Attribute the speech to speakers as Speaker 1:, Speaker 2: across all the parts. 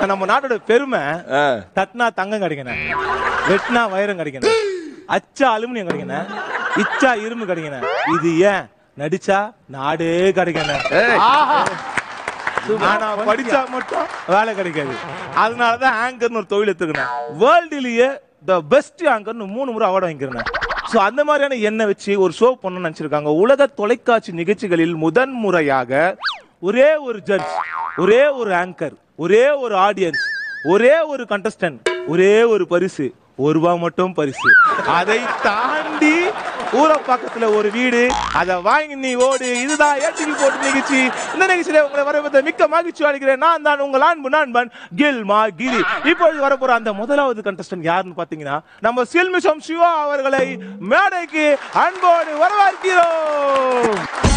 Speaker 1: நம்ம நாட்டோட பெருமை
Speaker 2: ஆ.
Speaker 1: தட்டினா தங்கம் கிடைக்கணும் வெட்டினா வைரம் கிடைக்கணும் அச்சா அலுமினியம் கிடைக்கணும் இச்சா இரும்பு கிடைக்கணும் இது ஏன் நடிச்சா நாடே கிடைக்கணும் ஆனா படிச்சா மட்டும் வேலை கிடைக்காது அதனாலதான் ஆங்கர்னு ஒரு தொழில் எடுத்துக்கணும் வேர்ல்டுலயே த பெஸ்ட் ஆங்கர்னு மூணு முறை அவார்டு வாங்கிக்கிறேன் ஸோ அந்த மாதிரியான எண்ணெய் வச்சு ஒரு ஷோ பண்ணணும்னு நினைச்சிருக்காங்க உலக தொலைக்காட்சி நிகழ்ச்சிகளில் முதன் முறையாக ஒரே ஒரு ஜட்ஜ் ஒரே ஒரு ஆங்கர் ஒரே ஒரு ஆடியன்ஸ் ஒரே ஒரு கண்டஸ்டன்ட் ஒரே ஒரு பரிசு ஒரு ரூபா மட்டும் பரிசு அதை தாண்டி ஊர பக்கத்துல ஒரு வீடு அதை வாங்கி நீ ஓடு இதுதான் ஏடிவி போட்டு நிகழ்ச்சி இந்த நிகழ்ச்சியில உங்களை வரவேற்ற மிக்க மகிழ்ச்சி அளிக்கிறேன் நான் தான் உங்கள் அன்பு நண்பன் கில்மா கிரி இப்பொழுது வரப்போற அந்த முதலாவது கண்டஸ்டன்ட் யாருன்னு பாத்தீங்கன்னா நம்ம சில்மிஷம் சிவா அவர்களை மேடைக்கு அன்போடு வரவேற்கிறோம்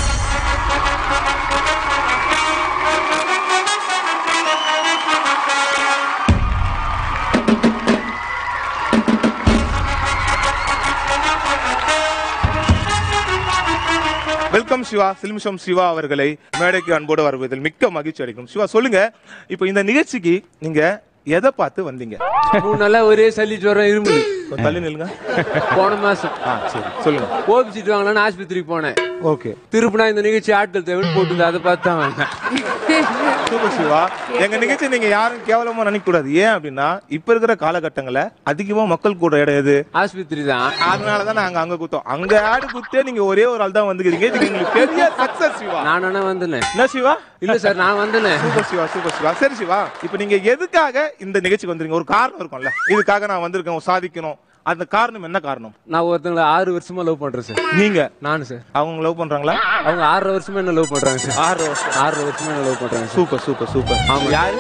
Speaker 1: வெல்கம் சிவா சில்மிஷம் சிவா அவர்களை மேடைக்கு அன்போடு வருவதில் மிக்க மகிழ்ச்சி அளிக்கும் சிவா சொல்லுங்க இப்போ இந்த நிகழ்ச்சிக்கு நீங்க எதை பார்த்து வந்தீங்க
Speaker 3: மூணு நாளா ஒரே சளி ஜுரம் இருமுது
Speaker 1: கொஞ்சம் தள்ளி நில்லுங்க
Speaker 3: போன மாசம்
Speaker 1: ஆ சரி சொல்லுங்க
Speaker 3: ஓபி சீட் வாங்கலாம்னு ஆஸ்பத்திரிக்கு போனேன்
Speaker 1: ஓகே
Speaker 3: திருப்பினா இந்த நிகழ்ச்சி ஆட்கள் தேவைன்னு போட்டுது அதை பார்த்து தான் வந்தேன்
Speaker 1: சூப்பர் சிவா எங்க நிகழ்ச்சி நீங்க யாரும் கேவலமா நினைக்க கூடாது ஏன் அப்படின்னா இப்ப இருக்கிற காலகட்டங்கள்ல அதிகமா மக்கள் கூட இடம் எது
Speaker 3: ஆஸ்பத்திரி தான்
Speaker 1: அதனாலதான் நாங்க அங்க குத்தோம் அங்க ஆடு குத்தே நீங்க ஒரே ஒரு ஆள் தான் வந்துக்கிறீங்க இது எங்களுக்கு பெரிய சக்சஸ் சிவா
Speaker 3: நான் வேணா வந்தேன்
Speaker 1: என்ன சிவா
Speaker 3: இல்ல சார் நான் வந்தேன்
Speaker 1: சூப்பர் சிவா சூப்பர் சிவா சரி சிவா இப்போ நீங்க எதுக்காக இந்த நிகழ்ச்சிக்கு வந்திருக்கீங்க ஒரு காரணம் இருக்கும்ல இதுக்காக நான் வந்திருக்கேன் சாதிக்கணும் அந்த காரணம் என்ன காரணம்
Speaker 3: நான் ஒருத்தங்களை ஆறு வருஷமா லவ் பண்றேன் சார்
Speaker 1: நீங்க
Speaker 3: நானு சார்
Speaker 1: அவங்க லவ் பண்றாங்களா
Speaker 3: அவங்க ஆறரை வருஷமா என்ன லவ் பண்றாங்க சார்
Speaker 1: ஆறு வருஷம்
Speaker 3: ஆறரை வருஷமா என்ன லவ் பண்றாங்க சார்
Speaker 1: சூப்பர் சூப்பர் சூப்பர் ஆமா யாரு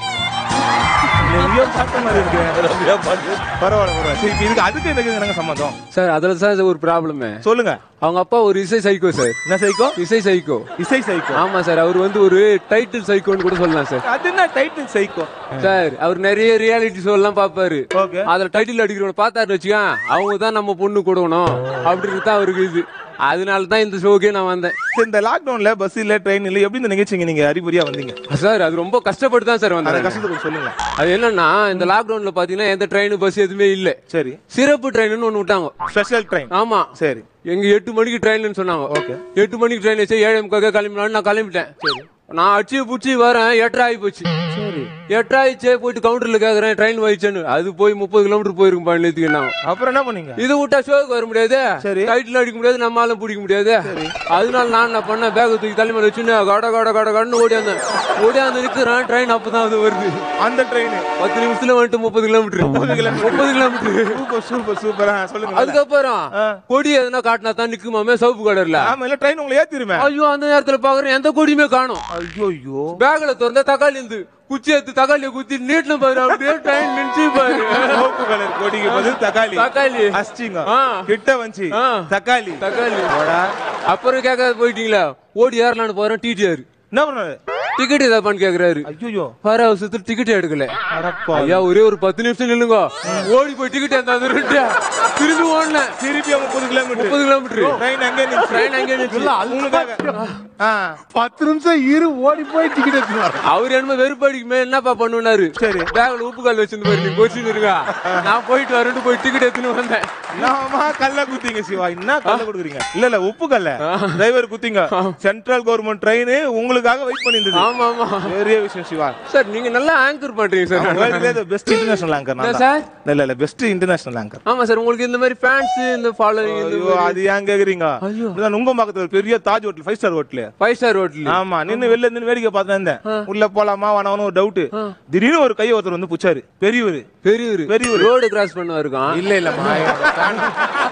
Speaker 1: எங்கேயோ பார்த்த மாதிரி இருக்கு பரவாயில்ல பரவாயில்ல சரி இப்ப இதுக்கு அதுக்கு எனக்கு என்னங்க சம்மந்தம்
Speaker 3: சார் அதுல சார் ஒரு ப்ராப்ளமே
Speaker 1: சொல்லுங்க
Speaker 3: அவங்க அப்பா ஒரு இசை சைக்கோ சார்
Speaker 1: என்ன சைக்கோ
Speaker 3: இசை சைக்கோ
Speaker 1: இசை சைக்கோ
Speaker 3: ஆமா சார் அவர் வந்து ஒரு டைட்டில் சைக்கோன்னு கூட சொல்லலாம் சார்
Speaker 1: அது என்ன டைட்டில் சைக்கோ
Speaker 3: சார் அவர் நிறைய ரியாலிட்டி ஷோ எல்லாம் பாப்பாரு
Speaker 1: ஓகே
Speaker 3: அதுல டைட்டில் அடிக்கிறவங்க பார்த்தாரு வச்சுக்கேன் அவங்க தான் நம்ம பொண்ணு கொடுக்கணும் அப்படின்னு தான் அவருக்கு இது அதனால தான் இந்த ஷோக்கே நான் வந்தேன்
Speaker 1: இந்த லாக்டவுன்ல பஸ் இல்ல ட்ரெயின் இல்ல எப்படி இந்த நிகழ்ச்சிங்க நீங்க அறிகுறியா வந்தீங்க
Speaker 3: சார் அது ரொம்ப கஷ்டப்பட்டு தான் சார்
Speaker 1: அந்த
Speaker 3: வந்தேன்
Speaker 1: கஷ்டத்தை கொஞ்சம் சொல்லுங்க
Speaker 3: அது என்னன்னா இந்த லாக்டவுன்ல பாத்தீங்கன்னா எந்த ட்ரெயின் பஸ் எதுவுமே இல்ல
Speaker 1: சரி
Speaker 3: சிறப்பு ட்ரெயின்னு ஒண்ணு விட்டாங்க
Speaker 1: ஸ்பெஷல் ட்ரெயின்
Speaker 3: ஆமா
Speaker 1: சரி
Speaker 3: எங்க எட்டு மணிக்கு ட்ரெயின்னு சொன்னாங்க
Speaker 1: ஓகே
Speaker 3: எட்டு மணிக்கு ட்ரெயின் வச்சு ஏழு முக்காக கிளம்பினாலும் நான் கிளம்பிட்டேன்
Speaker 1: சரி
Speaker 3: நான் அடிச்சு புடிச்சு வரேன் எட்டரை ஆகி போச்சு
Speaker 1: சரி
Speaker 3: எட்டரை ஆயிடுச்சே போயிட்டு கவுண்டர்ல கேக்குறேன் ட்ரெயின் போயிடுச்சேன்னு அது போய் முப்பது கிலோமீட்டர் போயிருக்கும் நேற்றுக்கு நான்
Speaker 1: அப்புறம் என்ன பண்ணீங்க
Speaker 3: இது விட்டா ஷோக்கு வர முடியாது
Speaker 1: சரி.
Speaker 3: டைட்டில் அடிக்க முடியாது நம்மளால பிடிக்க முடியாது அதனால நான் என்ன பண்ணேன் பேக் தூக்கி தலைமையில வச்சுன்னு கட கட கட கடன்னு ஓடியாந்தேன் ஓடியாந்து நிக்கிறேன் ட்ரெயின் அப்பதான் அது வருது
Speaker 1: அந்த ட்ரெயின்
Speaker 3: பத்து நிமிஷத்துல வந்துட்டு முப்பது கிலோமீட்டர்
Speaker 1: முப்பது கிலோமீட்டர்.
Speaker 3: முப்பது கிலோமீட்டர்
Speaker 1: சூப்பர் சூப்பர் சூப்பர் சொல்லுங்க
Speaker 3: அதுக்கப்புறம்
Speaker 1: ஆ.
Speaker 3: கொடி எதுனா காட்டினா தான் நிக்குமாமே சவுப்பு கடர்ல
Speaker 1: ஆமா இல்ல ட்ரெயின் உங்களை ஏத்திருமே
Speaker 3: ஐயோ அந்த நேரத்துல பாக்குறேன் எந்த கொடியுமே காணும்
Speaker 1: ஐயோ ஐயோ
Speaker 3: பேக்ல திறந்தா தக்காளி இருந்து குச்சி எடுத்து தக்காளியை குத்தி நீட்ல பாரு அப்படியே ட்ரெயின் நின்று பாரு
Speaker 1: சிவப்பு கலர் கொடிக்கு பதில் தக்காளி
Speaker 3: தக்காளி
Speaker 1: அஸ்டிங்க
Speaker 3: ஆ.
Speaker 1: கிட்ட வந்துச்சு
Speaker 3: ஆ.
Speaker 1: தக்காளி
Speaker 3: தக்காளி
Speaker 1: போடா.
Speaker 3: அப்புறம் கேட்காத போயிட்டீங்களா ஓடி ஏறலான்னு போறேன் டிடிஆர்
Speaker 1: என்ன பண்ணாரு
Speaker 3: டிக்கெட் ஏதாப்பான்னு கேக்குறாரு
Speaker 1: ஐயோ
Speaker 3: பாரு அவசரத்துல டிக்கெட் எடுக்கல
Speaker 1: அடப்பா
Speaker 3: ஐயா ஒரே ஒரு பத்து நிமிஷம் நில்லுங்க ஓடி போய் டிக்கெட் எடுத்தாந்து திரும்பி ஓடினேன்
Speaker 1: திருப்பி முப்பது கிலோமீட்டர்
Speaker 3: முப்பது கிலோமீட்டர்
Speaker 1: ட்ரெயின் அங்கே நின்று
Speaker 3: ட்ரெயின் அங்கே நின்னுச்சு.
Speaker 1: உங்களுக்காக ஆ
Speaker 4: பத்து நிமிஷம் இரு ஓடி போய் டிக்கெட் எடுத்துட்டு
Speaker 3: அவர் என்னமோ வெறுப்படிக்குமே என்னப்பா பண்ணுனாரு
Speaker 1: சரி.
Speaker 3: பேக்ல உப்பு கல் வச்சிருந்து பாரு நீ கொச்சின்னு இருக்கா நான் போயிட்டு வரேன்ட்டு போய் டிக்கெட் எடுத்துன்னு வந்தேன்
Speaker 1: நாம கல்ல குத்திங்க சிவா என்ன கல்ல கொடுக்குறீங்க இல்ல இல்ல உப்பு கல்ல டிரைவர் குத்திங்க சென்ட்ரல் கவர்மெண்ட் ட்ரெயின் உங்களுக்காக வெயிட் பண்ணிருந்தது
Speaker 3: ஆமா ஆமா
Speaker 1: பெரிய விஷயம் சிவா
Speaker 3: சார் நீங்க நல்லா ஆங்கர் பண்றீங்க சார்
Speaker 1: பெஸ்ட் இன்டர்நேஷனல் ஆங்கர்
Speaker 3: என்ன
Speaker 1: நான்
Speaker 3: சார்?
Speaker 1: தான். இல்ல இல்ல பெஸ்ட் இன்டர்நேஷனல் ஆங்கர்
Speaker 3: ஆமா சார் உங்களுக்கு இந்த மாதிரி ஃபேன்ஸ் இந்த ஃபாலோவிங் இந்த
Speaker 1: ஐயோ அது ஏன் கேக்குறீங்க இப்பதான் உங்க பக்கத்துல ஒரு பெரிய Taj hotel five star hotel
Speaker 3: five star hotel
Speaker 1: ஆமா நின்னு வெளில நின்னு வேடிக்கை பார்த்தா இருந்தேன் உள்ள போலாமா வேணாம்னு ஒரு டவுட் திடீர்னு ஒரு கையை ஒருத்தர் வந்து புச்சாரு பெரியவர்
Speaker 3: பெரியவர்
Speaker 1: பெரியவர்.
Speaker 3: ரோடு கிராஸ் பண்ண இருக்கான்
Speaker 1: இல்ல இல்லம்மா என்னோட fan.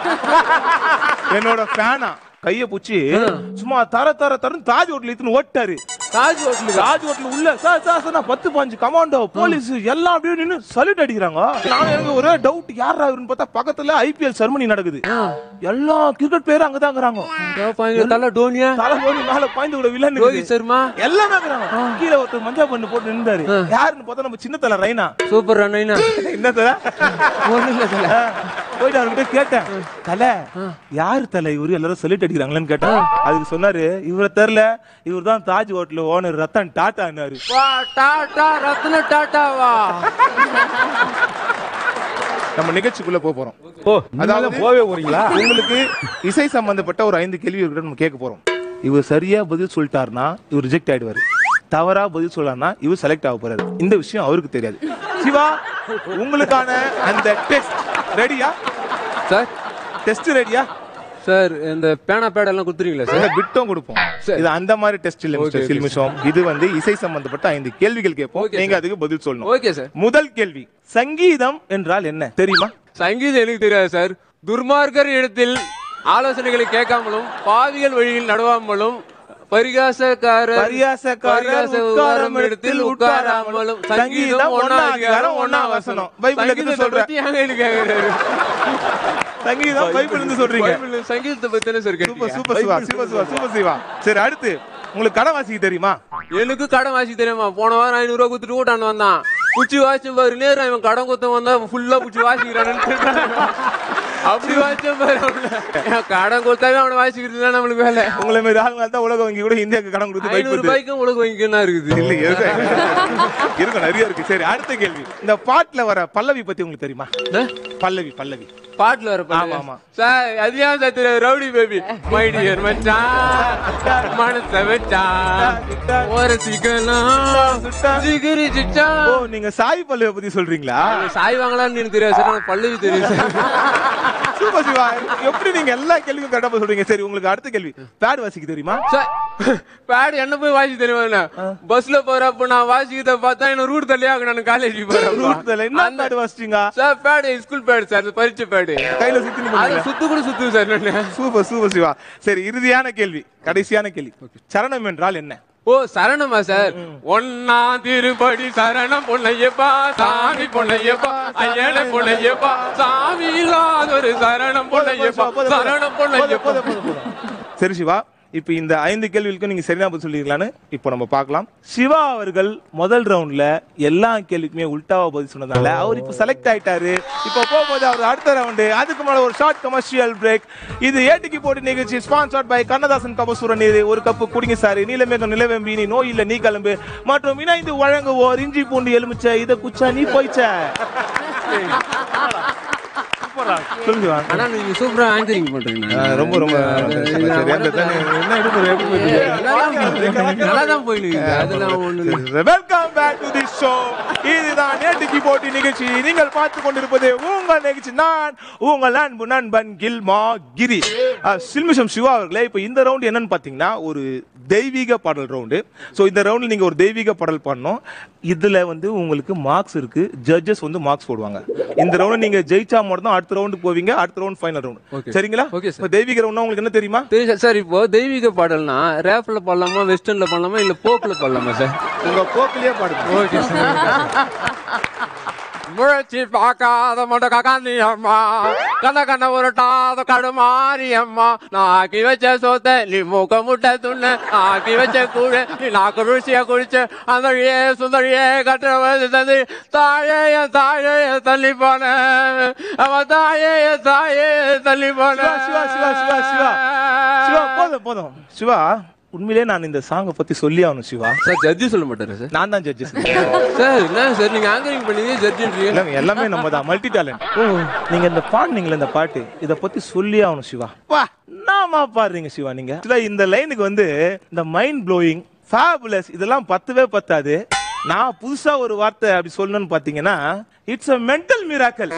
Speaker 1: என்னோட ஃபேனா கைய புச்சி சும்மா தர தர தரன்னு தாஜ் ஹோட்டல் இத்துன்னு ஓட்டாரு
Speaker 3: தாஜ் ஹோட்டல்
Speaker 1: தாஜ் ஹோட்டல் உள்ள சார் சார் சார் நான் பத்து பாஞ்சு கமாண்டோ போலீஸ் எல்லாம் அப்படியே நின்னு சல்யூட் அடிக்கிறாங்க நான் எனக்கு ஒரே டவுட் யாரா அவருன்னு பார்த்தா பக்கத்துல ஐபிஎல் செரமனி நடக்குது எல்லா கிரிக்கெட் பிளேயரும் அங்கதான்
Speaker 3: தலை டோனியா
Speaker 1: தலை போய் மேல பாய்ந்து கூட வில்லன்
Speaker 3: ரோஹித் சர்மா
Speaker 1: எல்லாமே இருக்கிறாங்க கீழே ஒருத்தர் மஞ்சா பண்ணு போட்டு நின்றாரு யாருன்னு பார்த்தா நம்ம சின்ன தலை ரைனா
Speaker 3: சூப்பர் ரன்னைனா
Speaker 1: என்ன தலை
Speaker 3: ஒண்ணு இல்ல தல
Speaker 1: ஆ, போயிட்டு அவர்கிட்ட கேட்டேன் தலை யாரு தலை இவரு எல்லாரும் சொல்லிட்டு அடிக்கிறாங்களேன்னு கேட்டேன் அதுக்கு சொன்னாரு இவரை தெரியல இவர் தான் Taj hotel hotel owner Ratan டாட்டான்னாரு
Speaker 3: வா டாடா ரத்ன டாட்டாவா
Speaker 1: நம்ம நிகழ்ச்சிக்குள்ள போக போறோம்
Speaker 4: ஓ
Speaker 1: அதாவது
Speaker 4: அதாவது போவே போறீங்களா
Speaker 1: உங்களுக்கு இசை சம்பந்தப்பட்ட ஒரு ஐந்து கேள்வி இவர்கிட்ட நம்ம கேட்க போறோம் இவர் சரியா பதில் சொல்லிட்டாருன்னா இவர் ரிஜெக்ட் ஆயிடுவாரு தவறா பதில் சொல்லலாம்னா இவர் செலக்ட் ஆக போறாரு இந்த விஷயம் அவருக்கு தெரியாது சிவா உங்களுக்கான அந்த டெஸ்ட் ரெடியா
Speaker 3: சார்
Speaker 1: டெஸ்ட் ரெடியா
Speaker 3: சார் இந்த பேனா பேட் எல்லாம் கொடுத்துறீங்களா சார்
Speaker 1: இந்த பிட்டும் கொடுப்போம்
Speaker 3: சரி.
Speaker 1: இது அந்த மாதிரி டெஸ்ட் இல்ல
Speaker 3: Okay,
Speaker 1: மிஸ்டர்
Speaker 3: okay,
Speaker 1: சில்மிஷம் இது வந்து இசை சம்பந்தப்பட்ட ஐந்து கேள்விகள் கேட்போம்
Speaker 3: Okay,
Speaker 1: நீங்க அதுக்கு பதில் சொல்லணும்
Speaker 3: ஓகே சார்
Speaker 1: முதல் கேள்வி சங்கீதம் என்றால் என்ன தெரியுமா
Speaker 3: சங்கீதம் எனக்கு தெரியாது சார் துர்மார்க்கர் இடத்தில் ஆலோசனைகளை கேட்காமலும் பாவிகள் வழியில் நடவாமலும் பரிகாசக்காரர்
Speaker 1: பரியாசக்காரர்
Speaker 3: பரிகாச
Speaker 1: உட்காரும் இடத்தில்
Speaker 3: உட்காராமலும்
Speaker 1: சங்கீதம் ஒண்ணா அதிகாரம் ஒண்ணா வசனம் பைபிள் எதுக்கு
Speaker 3: சங்கீதத்தை
Speaker 1: சொல்ற
Speaker 3: பத்தி ஏங்க எனக்கு கேக்குறாரு?
Speaker 1: சங்கீதம் பைபிள் இருந்து சொல்றீங்க
Speaker 3: பைபிள்ல சங்கீதத்தை பத்தி என்ன சார்
Speaker 1: சூப்பர்
Speaker 3: கேட்டீங்க?
Speaker 1: Super Siva super Siva super Siva சரி அடுத்து உங்களுக்கு கடன் வாசிக்க தெரியுமா
Speaker 3: எனக்கு கடன் வாசி தெரியுமா போன வாரம் ஐநூறு ரூபா கொடுத்துட்டு கூட்டாண்டு வந்தான் புச்சி வாசி பாரு நேரம் இவன் கடன் கொடுத்த வந்தா ஃபுல்லா புச்சி வாசிக்கிறான்னு அப்படி வாசிச்ச பாரு அவனை. என் கடன் கொடுத்தாவே அவனை வாசிக்கிறது தான் நம்மளுக்கு வேலை
Speaker 1: உங்களை மாதிரி ஆளுங்க தான் உலக வங்கி கூட இந்தியாவுக்கு கடன் கொடுத்து பைக்
Speaker 3: ஐநூறு
Speaker 1: கொடுத்து
Speaker 3: ரூபாய்க்கும் உலக வங்கிக்கணும் இருக்குது
Speaker 1: இல்ல இருக்கு இருக்கு நிறைய இருக்கு சரி அடுத்த கேள்வி இந்த பாட்டுல வர பல்லவி பத்தி உங்களுக்கு தெரியுமா
Speaker 3: என்ன?
Speaker 1: பல்லவி பல்லவி
Speaker 3: பாட்டுல வர
Speaker 1: ஆமா, ஆமா.
Speaker 3: சார் அதிகமா சத்துற ரவுடி பேபி மை டியர் மச்சான் மனச வச்சான் ஒரு சிக்கலாம் சிகிரி சிச்சா
Speaker 1: ஓ நீங்க சாய் பல்லவி பத்தி சொல்றீங்களா
Speaker 3: சாய் வாங்கலாம்னு எனக்கு தெரியாது சார் எனக்கு பல்லவி தெரியும் சார்
Speaker 1: சூப்பர் சிவா எப்படி நீங்க எல்லா கேள்வியும் கரெக்டா சொல்றீங்க சரி உங்களுக்கு அடுத்த கேள்வி பேட் வாசிக்க தெரியுமா
Speaker 3: சார் பேட் என்ன போய் வாசி தெரியுமா என்ன பஸ்ல போறப்ப நான் வாசிக்கிறத பார்த்தா என்ன ரூட் தள்ளியாக நான் காலேஜ் போறேன்
Speaker 1: ரூட்ல என்ன பேட் வாசிச்சீங்க
Speaker 3: sir pad school pad sir பரீட்சை பேடு
Speaker 1: கையில சுத்தி
Speaker 3: அதை சுத்து கூட சுத்து சார் நான்
Speaker 1: சூப்பர் சூப்பர் சிவா சரி இறுதியான கேள்வி கடைசியான கேள்வி சரணம் என்றால் என்ன
Speaker 3: ஓ சரணமா சார் ஒன்னா திருப்படி சரணம் பொன்னையப்பா சாமி பொன்னையப்பா ஐயன பொன்னையப்பா சாமி இல்லாத ஒரு சரணம் பொன்னையப்பா சரணம் பொன்னையப்பா
Speaker 1: சரி சிவா இப்ப இந்த ஐந்து கேள்விகளுக்கும் நீங்க சரியா பதில் சொல்லிருக்கலான்னு இப்போ நம்ம பார்க்கலாம் சிவா அவர்கள் முதல் ரவுண்ட்ல எல்லா கேள்விக்குமே உல்டாவா பதில் சொன்னதால அவர் இப்ப செலக்ட் ஆயிட்டாரு இப்போ போகும்போது அவர் அடுத்த ரவுண்டு அதுக்கு மேல ஒரு ஷார்ட் கமர்ஷியல் பிரேக் இது ஏட்டிக்கு போட்டி நிகழ்ச்சி ஸ்பான்சர்ட் பை கண்ணதாசன் கபசூர நீர் ஒரு கப்பு குடிங்க சாரு நீலமேகம் நிலவேம்பி நீ நோய் இல்ல நீ கிளம்பு மற்றும் இணைந்து வழங்குவோர் இஞ்சி பூண்டு எலுமிச்சை இத குச்சா நீ போய்ச்ச சொல்லுங்க சிவா.
Speaker 3: ஆனா நீங்க சூப்பரா ஆங்கரிங் பண்றீங்க
Speaker 1: ஆ, ரொம்ப ரொம்ப சரி, அந்த தானே, என்ன எடுப்பு, எப்படி போயிட்டு
Speaker 3: நல்லா தான் போயிட்டு அதெல்லாம் ஒண்ணு இல்ல.
Speaker 1: Welcome back to the show இதுதான் நேற்றுக்கு போட்டி நிகழ்ச்சி நீங்கள் பார்த்து கொண்டிருப்பது உங்கள் நிகழ்ச்சி நான் உங்கள் அன்பு நண்பன் கில்மா கிரி அஹ், சில்மிஷம் சிவா அவர்களே இப்போ இந்த ரவுண்ட் என்னன்னு பார்த்தீங்கன்னா ஒரு தெய்வீக பாடல் ரவுண்டு ஸோ இந்த ரவுண்டில் நீங்கள் ஒரு தெய்வீக பாடல் பாடணும் இதில் வந்து உங்களுக்கு மார்க்ஸ் இருக்கு ஜட்ஜஸ் வந்து மார்க்ஸ் போடுவாங்க இந்த ரவுண்ட் நீங்கள் ஜெயிச்சா மட்டும் தான் அடுத்த ரவுண்டு போவீங்க அடுத்த ரவுண்ட் ஃபைனல்
Speaker 3: Okay.
Speaker 1: ரவுண்ட் சரிங்களா
Speaker 3: Okay, sir.
Speaker 1: இப்போ தெய்வீக ரவுண்ட்னா உங்களுக்கு என்ன தெரியுமா
Speaker 3: தெரியும் சார். சார் இப்போ தெய்வீக பாடல்னா ரேப்ல பாடலாமா வெஸ்டர்ன்ல பாடலாமா இல்ல போக்ல பாடலாமா சார்
Speaker 1: உங்க போக்கிலேயே பாடுங்க
Speaker 3: ஓகே முழச்சி பார்க்காத மொண்ட காந்தி அம்மா கண்ண கண்ண உருட்டாத கடுமாரி அம்மா நான் ஆக்கி வச்ச சோத்த நீ மூக்க முட்டை துண்ண ஆக்கி வச்ச கூழ நீ நாக்கு ருசிய குடிச்ச அந்த ஏ சுந்தரியே கட்டுறது தந்து தாயே என் தாயே என் தள்ளி போன அவன் தாயே என் தாயே தள்ளி போன
Speaker 1: சிவா, சிவா, சிவா, சிவா, சிவா போதும் போதும் சிவா உண்மையிலே நான் இந்த சாங்கை பத்தி சொல்லி ஆகணும் சிவா
Speaker 3: சார் ஜட்ஜி சொல்ல மாட்டாரு சார்
Speaker 1: நான் தான் ஜட்ஜஸ்
Speaker 3: சார் என்ன சார் நீங்க ஆங்கரிங் பண்ணீங்க ஜட்ஜின்றீங்க
Speaker 1: எல்லாமே எல்லாமே நம்ம தான் மல்டி டேலண்ட் நீங்க இந்த பாடுனீங்களே இந்த பாட்டு இத பத்தி சொல்லி ஆகணும் சிவா வா நாமா பாடுறீங்க சிவா நீங்க இல்ல, இந்த லைனுக்கு வந்து இந்த மைண்ட் ப்ளோயிங் ஃபேபுலஸ் இதெல்லாம் பத்தவே பத்தாது நான் புதுசா ஒரு வார்த்தை அப்படி சொல்லணும்னு பாத்தீங்கன்னா it's a mental miracle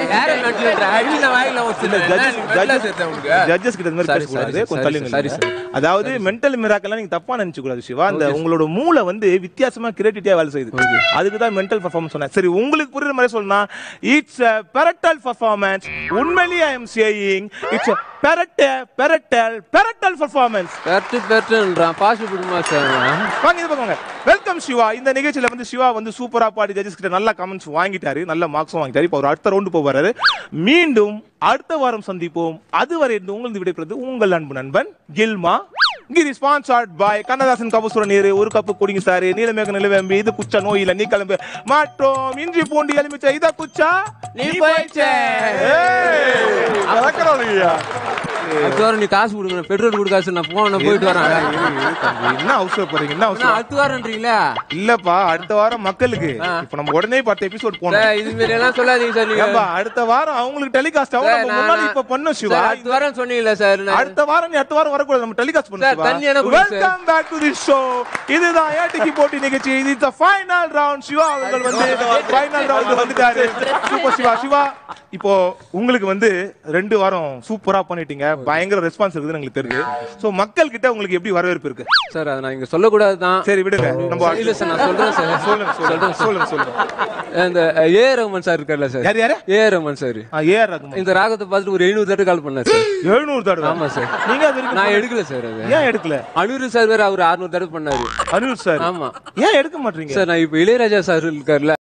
Speaker 1: judges கிட்ட இந்த மாதிரி
Speaker 3: Sorry,
Speaker 1: பேசக்கூடாது
Speaker 3: sorry,
Speaker 1: கொஞ்சம் தள்ளி
Speaker 3: sorry, sorry,
Speaker 1: நில்லுங்க. அதாவது மென்டல் மிராக்கெல்லாம் நீங்க தப்பா நினைச்சு கூடாது சிவா அந்த உங்களோட மூளை வந்து வித்தியாசமா கிரியேட்டிவிட்டியா வேலை செய்யுது அதுக்கு தான் மென்டல் பர்ஃபார்மன்ஸ் சொன்னேன் சரி உங்களுக்கு புரியுற மாதிரி சொல்லணும்னா இட்ஸ் பெரட்டல் பர்ஃபார்மன்ஸ் உண்மையிலேயே I am saying it's brutal brutal brutal performance
Speaker 3: பெட்டு பெட்டுன்றான் பாசி விடுமா சார்
Speaker 1: வாங்க இது பக்கம் வெல்கம் சிவா இந்த நிகழ்ச்சியில வந்து சிவா வந்து சூப்பரா பாடி ஜட்ஜஸ் கிட்ட நல்ல கமெண்ட்ஸ் வாங்கிட்டாரு நல்ல மார்க்ஸும் வாங்கிட்டாரு இப்போ அவர் அடுத்த ரவுண்டு போவாரு மீண்டும் அடுத்த வாரம் சந்திப்போம் அதுவரை இருந்து உங்களுக்கு விடைபெறுவது உங்கள் அன்பு நண்பன் கில்மா கிரி ஸ்பான்சர்ட் பாய் கண்ணதாசன் கபசுர நீர் ஒரு கப்பு குடிங்க சாரு நீலமேக நிலவேம்பி இது குச்சா நோயில நீ கிளம்பு மற்றும் இஞ்சி பூண்டி எலுமிச்சை இத குச்சா
Speaker 3: நீ போயிச்சே.
Speaker 1: ஏய், கலக்குறோம் ஐயா.
Speaker 3: அடுத்த வாரம் நீ காசு கொடுக்கணும் பெட்ரோல் கொடு காசு நான் போன போயிட்டு வரேன்
Speaker 1: என்ன அவசரப்படுறீங்க என்ன
Speaker 3: என்ன
Speaker 1: அவசரம்
Speaker 3: அடுத்த வாரம்ன்றீங்களா
Speaker 1: இல்லப்பா அடுத்த வாரம் மக்களுக்கு இப்ப நம்ம உடனே பத்து எபிசோட் போனோம்
Speaker 3: சார் இது மாதிரி எல்லாம் சொல்லாதீங்க சார் நீங்க
Speaker 1: ஏம்பா அடுத்த வாரம் அவங்களுக்கு டெலிகாஸ்ட் ஆகும்
Speaker 3: சார்,
Speaker 1: நம்ம
Speaker 3: நான்-
Speaker 1: முன்னாடி
Speaker 3: நான்-
Speaker 1: இப்ப பண்ணோம் சிவா
Speaker 3: சார், அடுத்த வாரம் சொன்னீங்கல்ல சார் நான்
Speaker 1: அடுத்த வாரம் நீ அடுத்த வாரம் வரக்கூடாது நம்ம டெலிகாஸ்ட்
Speaker 3: சார்,
Speaker 1: பண்ணுவோம்
Speaker 3: தண்ணி எனக்கு கொடுங்க sir.
Speaker 1: Welcome back to the show இதுதான் ஏடிக்கு போட்டி நிகழ்ச்சி இது இந்த ஃபைனல் ரவுண்ட் சிவா அவர்கள் வந்து ஃபைனல் ரவுண்ட் வந்துட்டாரு சூப்பர் சிவா சிவா இப்போ உங்களுக்கு வந்து ரெண்டு வாரம் சூப்பரா பண்ணிட்டீங்க பயங்கர ரெஸ்பான்ஸ் இருக்குதுன்னு எங்களுக்கு தெரியுது சோ மக்கள் கிட்ட உங்களுக்கு எப்படி வரவேற்பு இருக்கு
Speaker 3: சார் அதை நான் இங்க சொல்லக்கூடாது தான்
Speaker 1: சரி விடுங்க நம்ம
Speaker 3: இல்ல சார் நான் சொல்றேன் சார்
Speaker 1: சொல்லுங்க சொல்லுங்க சொல்லுங்க சொல்லுங்க
Speaker 3: இந்த ஏ ரஹ்மான் சார் இருக்கார்ல சார்
Speaker 1: யார் யாரு
Speaker 3: ஏ ரஹ்மான் சார்
Speaker 1: ஆ, ஏஆர் ரகுமான்
Speaker 3: இந்த ராகத்தை பார்த்துட்டு ஒரு எழுநூறு தடவை கால் பண்ணேன் சார்
Speaker 1: எழுநூறு தடவை
Speaker 3: ஆமா சார்
Speaker 1: நீங்க அது வரைக்கும்
Speaker 3: நான் எடுக்கல சார் அது
Speaker 1: ஏன் எடுக்கல
Speaker 3: அனிருத் சார் வேற அவர் அறுநூறு தடவை பண்ணாரு
Speaker 1: அனிருத் சார்
Speaker 3: ஆமா
Speaker 1: ஏன் எடுக்க மாட்டீங்க
Speaker 3: சார் நான் இப்ப இளையராஜா சார் இருக்காருல்ல